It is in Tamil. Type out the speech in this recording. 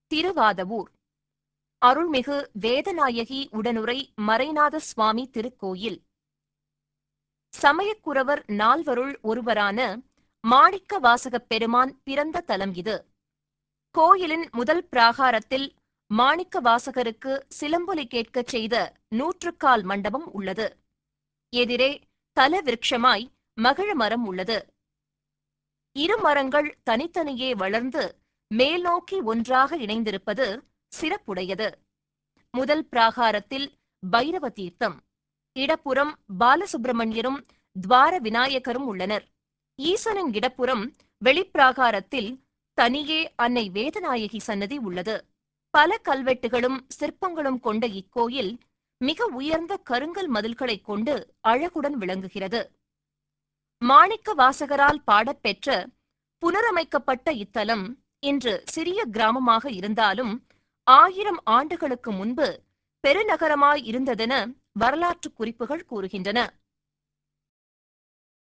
திருவாதவூர் அருள்மிகு வேதநாயகி உடனுரை மறைநாத சுவாமி திருக்கோயில் சமயக்குரவர் நால்வருள் ஒருவரான மாணிக்க வாசகப் பெருமான் பிறந்த தலம் இது கோயிலின் முதல் பிராகாரத்தில் மாணிக்க வாசகருக்கு சிலம்பொலி கேட்கச் செய்த நூற்றுக்கால் மண்டபம் உள்ளது எதிரே தல விருட்சமாய் மகிழ மரம் உள்ளது இரு மரங்கள் தனித்தனியே வளர்ந்து மேல்நோக்கி ஒன்றாக இணைந்திருப்பது சிறப்புடையது முதல் பிராகாரத்தில் பைரவ தீர்த்தம் இடப்புறம் பாலசுப்பிரமணியரும் துவார விநாயகரும் உள்ளனர் ஈசனின் இடப்புறம் வெளிப்பிராகாரத்தில் தனியே அன்னை வேதநாயகி சன்னதி உள்ளது பல கல்வெட்டுகளும் சிற்பங்களும் கொண்ட இக்கோயில் மிக உயர்ந்த கருங்கல் மதில்களைக் கொண்டு அழகுடன் விளங்குகிறது மாணிக்க வாசகரால் பாடப்பெற்ற புனரமைக்கப்பட்ட இத்தலம் இன்று சிறிய கிராமமாக இருந்தாலும் ஆயிரம் ஆண்டுகளுக்கு முன்பு பெருநகரமாய் இருந்ததென வரலாற்று குறிப்புகள் கூறுகின்றன